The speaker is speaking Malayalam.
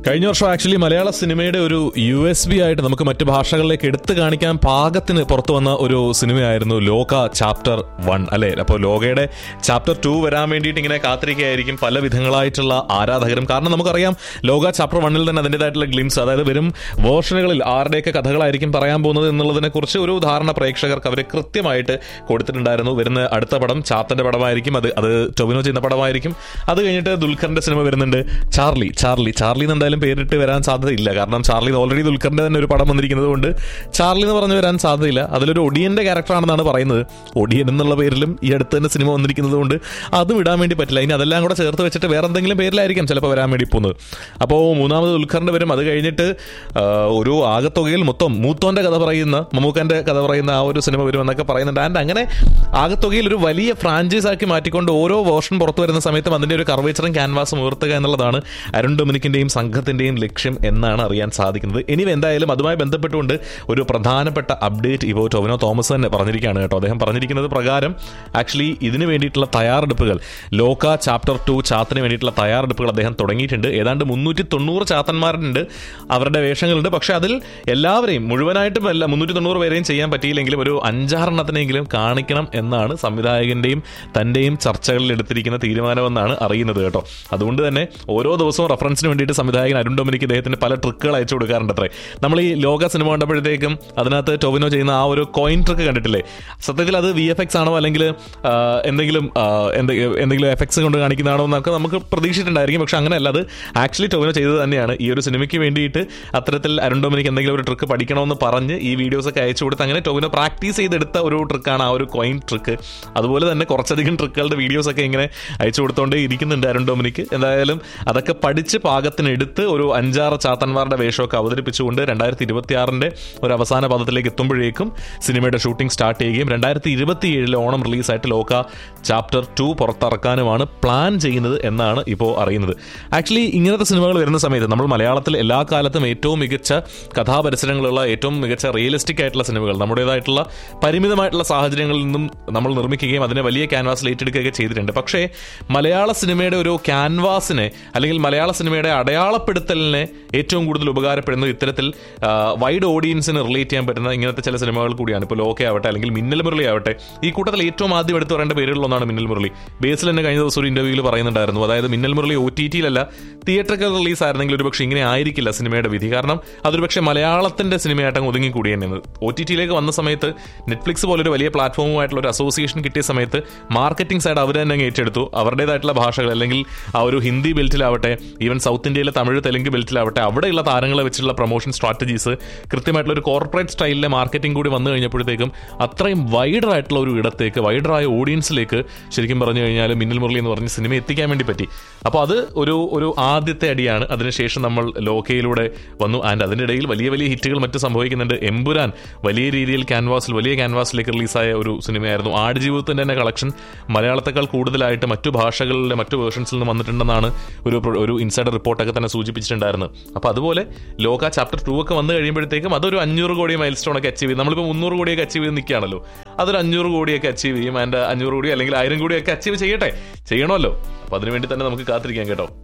കഴിഞ്ഞ വർഷം ആക്ച്വലി മലയാള സിനിമയുടെ ഒരു യു എസ് ബി ആയിട്ട് നമുക്ക് മറ്റു ഭാഷകളിലേക്ക് എടുത്തു കാണിക്കാൻ പാകത്തിന് പുറത്തു വന്ന ഒരു സിനിമയായിരുന്നു ലോക ചാപ്റ്റർ വൺ അല്ലേ അപ്പോൾ ലോകയുടെ ചാപ്റ്റർ ടു വരാൻ വേണ്ടിയിട്ട് ഇങ്ങനെ കാത്തിരിക്കുകയായിരിക്കും പല വിധങ്ങളായിട്ടുള്ള ആരാധകരും കാരണം നമുക്കറിയാം ലോക ചാപ്റ്റർ വണ്ണിൽ തന്നെ അതിൻ്റെതായിട്ടുള്ള ഗ്ലിംസ് അതായത് വെറും വേർഷനുകളിൽ ആരുടെയൊക്കെ കഥകളായിരിക്കും പറയാൻ പോകുന്നത് എന്നുള്ളതിനെ കുറിച്ച് ഒരു ധാരണ പ്രേക്ഷകർക്ക് അവർ കൃത്യമായിട്ട് കൊടുത്തിട്ടുണ്ടായിരുന്നു വരുന്ന അടുത്ത പടം ചാത്തന്റെ പടമായിരിക്കും അത് അത് ടൊവിനോ ചെയ്യുന്ന പടമായിരിക്കും അത് കഴിഞ്ഞിട്ട് ദുൽഖറിന്റെ സിനിമ വരുന്നുണ്ട് ചാർലി ചാർലി ചാർലി എന്ന് എന്തായാലും പേരിട്ട് വരാൻ സാധ്യതയില്ല കാരണം ചാർലി ഓൾറെഡി ദുൽഖറിന്റെ തന്നെ ഒരു പടം വന്നിരിക്കുന്നത് കൊണ്ട് ചാർലി എന്ന് പറഞ്ഞു വരാൻ സാധ്യതയില്ല അതിലൊരു ഒടിയന്റെ ക്യാരക്ടറാണെന്നാണ് പറയുന്നത് ഒടിയൻ എന്നുള്ള പേരിലും ഈ അടുത്ത് തന്നെ സിനിമ വന്നിരിക്കുന്നത് കൊണ്ട് അതും ഇടാൻ വേണ്ടി പറ്റില്ല ഇനി അതെല്ലാം കൂടെ ചേർത്ത് വെച്ചിട്ട് വേറെ എന്തെങ്കിലും പേരിലായിരിക്കും ചിലപ്പോൾ വരാൻ വേണ്ടി പോകുന്നത് അപ്പോൾ മൂന്നാമത് ദുൽഖറിന്റെ വരും അത് കഴിഞ്ഞിട്ട് ആ, ഒരു ആകത്തുകയിൽ മൊത്തം മൂത്തോന്റെ കഥ പറയുന്ന മമ്മൂക്കന്റെ കഥ പറയുന്ന ആ ഒരു സിനിമ വരുമെന്നൊക്കെ പറയുന്നുണ്ട് ആൻഡ് അങ്ങനെ ആകത്തുകയിൽ ഒരു വലിയ ഫ്രാഞ്ചൈസ് ആക്കി മാറ്റിക്കൊണ്ട് ഓരോ വേർഷൻ പുറത്തു വരുന്ന സമയത്തും അതിന്റെ ഒരു കർവേച്ചറും ക്യാൻവാസും ഉയർത്തുക എന്നുള്ളതാണ് അരുൺ ഡൊമിനിക്കിന്റെയും സംഘത്തിന്റെയും ലക്ഷ്യം എന്നാണ് അറിയാൻ സാധിക്കുന്നത് ഇനി എന്തായാലും അതുമായി ബന്ധപ്പെട്ടുകൊണ്ട് ഒരു പ്രധാനപ്പെട്ട അപ്ഡേറ്റ് ഇപ്പോൾ ടൊവിനോ തോമസ് തന്നെ പറഞ്ഞിരിക്കുകയാണ് കേട്ടോ അദ്ദേഹം പറഞ്ഞിരിക്കുന്നത് പ്രകാരം ആക്ച്വലി ഇതിന് വേണ്ടിയിട്ടുള്ള തയ്യാറെടുപ്പുകൾ ലോക ചാപ്റ്റർ ടു ചാത്തിന് വേണ്ടിയിട്ടുള്ള തയ്യാറെടുപ്പുകൾ അദ്ദേഹം തുടങ്ങിയിട്ടുണ്ട് ഏതാണ്ട് മുന്നൂറ്റി തൊണ്ണൂറ് ചാത്തന്മാരുണ്ട് അവരുടെ വേഷങ്ങളുണ്ട് പക്ഷെ അതിൽ എല്ലാവരെയും മുഴുവനായിട്ടും അല്ല മുന്നൂറ്റി തൊണ്ണൂറ് പേരെയും ചെയ്യാൻ പറ്റിയില്ലെങ്കിലും ഒരു അഞ്ചാറെണ്ണത്തിനെങ്കിലും കാണിക്കണം എന്നാണ് സംവിധായകന്റെയും തന്റെയും ചർച്ചകളിൽ എടുത്തിരിക്കുന്ന തീരുമാനമെന്നാണ് അറിയുന്നത് കേട്ടോ അതുകൊണ്ട് തന്നെ ഓരോ ദിവസവും റെഫറൻസിന് വേണ്ടിയിട്ട് സംവിധായകൻ അരുൺ ഡൊമിനിക്ക് ഇദ്ദേഹത്തിന് പല ട്രിക്കുകൾ അയച്ചു കൊടുക്കാറുണ്ട് അത്രേ നമ്മൾ ഈ ലോക സിനിമ കണ്ടപ്പോഴത്തേക്കും അതിനകത്ത് ടൊവിനോ ചെയ്യുന്ന ആ ഒരു കോയിൻ ട്രിക്ക് കണ്ടിട്ടില്ലേ സത്യത്തിൽ അത് വി എഫ് എക്സ് ആണോ അല്ലെങ്കിൽ ആ, എന്തെങ്കിലും ആ, എന്തെ- എന്തെങ്കിലും എഫക്ട്സ് കൊണ്ട് കാണിക്കുന്നതാണോ എന്നൊക്കെ നമുക്ക് പ്രതീക്ഷിച്ചിട്ടുണ്ടായിരിക്കും പക്ഷെ അങ്ങനെയല്ല അത് ആക്ച്വലി ടൊവിനോ ചെയ്തത് തന്നെയാണ് ഈ ഒരു സിനിമയ്ക്ക് വേണ്ടിയിട്ട് അത്തരത്തിൽ അരുൺ ഡൊമിനിക്ക് എന്തെങ്കിലും ഒരു ട്രിക്ക് പഠിക്കണമെന്ന് പറഞ്ഞ് ഈ വീഡിയോസ് ഒക്കെ അയച്ചു കൊടുത്ത് അങ്ങനെ ടൊവിനോ പ്രാക്ടീസ് ചെയ്തെടുത്ത ഒരു ട്രിക്കാണ് ആ ഒരു കോയിൻ ട്രിക്ക് അതുപോലെ തന്നെ കുറച്ചധികം ട്രിക്കുകളുടെ വീഡിയോസ് ഒക്കെ ഇങ്ങനെ അയച്ചു കൊടുത്തോണ്ടേ ഇരിക്കുന്നുണ്ട് അരുൺ ഡൊമിനിക്ക് എന്തായാലും അതൊക്കെ പഠിച്ച് പാകത്തിന് എടുത്ത് ഒരു അഞ്ചാറ് ചാത്തന്മാരുടെ വേഷമൊക്കെ അവതരിപ്പിച്ചുകൊണ്ട് രണ്ടായിരത്തി ഇരുപത്തി ആറിന്റെ ഒരു അവസാന പദത്തിലേക്ക് എത്തുമ്പോഴേക്കും സിനിമയുടെ ഷൂട്ടിംഗ് സ്റ്റാർട്ട് ചെയ്യുകയും രണ്ടായിരത്തി ഇരുപത്തി ഏഴിലെ ഓണം റിലീസായിട്ട് ലോക ചാപ്റ്റർ ടു പുറത്തിറക്കാനുമാണ് പ്ലാൻ ചെയ്യുന്നത് എന്നാണ് ഇപ്പോൾ അറിയുന്നത് ആക്ച്വലി ഇങ്ങനത്തെ സിനിമകൾ വരുന്ന സമയത്ത് നമ്മൾ മലയാളത്തിൽ എല്ലാ കാലത്തും ഏറ്റവും മികച്ച കഥാപരിസരങ്ങളുള്ള ഏറ്റവും മികച്ച റിയലിസ്റ്റിക് ആയിട്ടുള്ള സിനിമകൾ നമ്മുടേതായിട്ടുള്ള പരിമിതമായിട്ടുള്ള സാഹചര്യങ്ങളിൽ നിന്നും നമ്മൾ നിർമ്മിക്കുകയും അതിനെ വലിയ ക്യാൻവാസിൽ ഏറ്റെടുക്കുകയൊക്കെ ചെയ്തിട്ടുണ്ട് പക്ഷേ മലയാള സിനിമയുടെ ഒരു ക്യാൻവാസിനെ അല്ലെങ്കിൽ മലയാള സിനിമയുടെ അടയാളപ്പെടുത്തലിനെ ഏറ്റവും കൂടുതൽ ഉപകാരപ്പെടുന്നത് ഇത്തരത്തിൽ വൈഡ് ഓഡിയൻസിന് റിലേറ്റ് ചെയ്യാൻ പറ്റുന്ന ഇങ്ങനത്തെ ചില സിനിമകൾ കൂടിയാണ് ഇപ്പോൾ ലോക്കെ ആവട്ടെ അല്ലെങ്കിൽ മിന്നൽ മുരളി ആവട്ടെ ഈ കൂട്ടത്തിൽ ഏറ്റവും ആദ്യം എടുത്തു പറയേണ്ട പേരുകളിലൊന്നാണ് മിന്നൽ മുരളി ബേസിൽ തന്നെ കഴിഞ്ഞ ദിവസം ഒരു ഇന്റർവ്യൂവിൽ പറയുന്നുണ്ടായിരുന്നു അതായത് മിന്നൽ മുരളി ഒ ടി ടിയിലല്ല തിയേറ്ററിക്കൽ റിലീസ് ആയിരുന്നെങ്കിൽ ഒരുപക്ഷെ ഇങ്ങനെ ആയിരിക്കില്ല സിനിമയുടെ വിധി കാരണം അതൊരു പക്ഷേ മലയാളത്തിന്റെ സിനിമയായിട്ട് അങ്ങ് ഒതുങ്ങി കൂടി തന്നെയാണ് ഒ ടി ടിയിലേക്ക് വന്ന സമയത്ത് നെറ്റ്ഫ്ലിക്സ് പോലൊരു വലിയ പ്ലാറ്റ്ഫോമുമായിട്ടുള്ള ഒരു അസോസിയേഷൻ കിട്ടിയ സമയത്ത് മാർക്കറ്റിംഗ് സൈഡ് അവർ തന്നെ അങ്ങ് ഏറ്റെടുത്തു അവരുടേതായിട്ടുള്ള ഭാഷകൾ അല്ലെങ്കിൽ ആ ഒരു ഹിന്ദി ബെൽറ്റിലാവട്ടെ ഈവൻ സൗത്ത് ഇന്ത്യയിലെ തമിഴ് തെലുങ്ക് ബെൽറ്റിലാവട്ടെ അവിടെയുള്ള താരങ്ങളെ വെച്ചുള്ള പ്രൊമോഷൻ സ്ട്രാറ്റജീസ് കൃത്യമായിട്ടുള്ള ഒരു കോർപ്പറേറ്റ് സ്റ്റൈലിലെ മാർക്കറ്റിംഗ് കൂടി വന്നു കഴിഞ്ഞപ്പോഴത്തേക്കും അത്രയും വൈഡർ ആയിട്ടുള്ള ഒരു ഇടത്തേക്ക് വൈഡറായ ഓഡിയൻസിലേക്ക് ശരിക്കും പറഞ്ഞു കഴിഞ്ഞാൽ മിന്നൽ മുരളി എന്ന് പറഞ്ഞ സിനിമ എത്തിക്കാൻ വേണ്ടി പറ്റി അപ്പോൾ അത് ഒരു ഒരു ആദ്യത്തെ അടിയാണ് അതിനുശേഷം നമ്മൾ ലോകയിലൂടെ വന്നു ആൻഡ് അതിനിടയിൽ വലിയ വലിയ ഹിറ്റുകൾ മറ്റ് സംഭവിക്കുന്നുണ്ട് എമ്പുരാൻ വലിയ രീതിയിൽ ക്യാൻവാസിൽ വലിയ ക്യാൻവാസിലേക്ക് റിലീസായ ഒരു സിനിമയായിരുന്നു ആടുജീവിതത്തിന്റെ തന്നെ കളക്ഷൻ മലയാളത്തെക്കാൾ കൂടുതലായിട്ട് മറ്റു ഭാഷകളിലെ മറ്റു വേർഷൻസിൽ നിന്ന് വന്നിട്ടുണ്ടെന്നാണ് ഒരു പ്ര- ഒരു ഇൻസൈഡർ റിപ്പോർട്ടൊക്കെ തന്നെ സൂചിപ്പിച്ചിട്ടുണ്ടായിരുന്നു അപ്പോൾ അതുപോലെ ലോക ചാപ്റ്റർ ടു ഒക്കെ വന്നു കഴിയുമ്പോഴത്തേക്കും അതൊരു അഞ്ഞൂറ് കോടി മൈൽ സ്റ്റോൺ ഒക്കെ അച്ചീവ് ചെയ്യും നമ്മളിപ്പോൾ മുന്നൂറ് കോടിയൊക്കെ അച്ചീവ് ചെയ്ത് നിൽക്കുകയാണല്ലോ അതൊരു അഞ്ഞൂറ് കോടിയൊക്കെ അച്ചീവ് ചെയ്യും ആൻഡ് അഞ്ഞൂറ് കോടി അല്ലെങ്കിൽ ആയിരം കോടിയൊക്കെ അച്ചീവ് ചെയ്യട്ടെ ചെയ്യണമല്ലോ അപ്പോൾ അതിനുവേണ്ടി തന്നെ നമുക്ക് കാത്തിരിക്കാം കേട്ടോ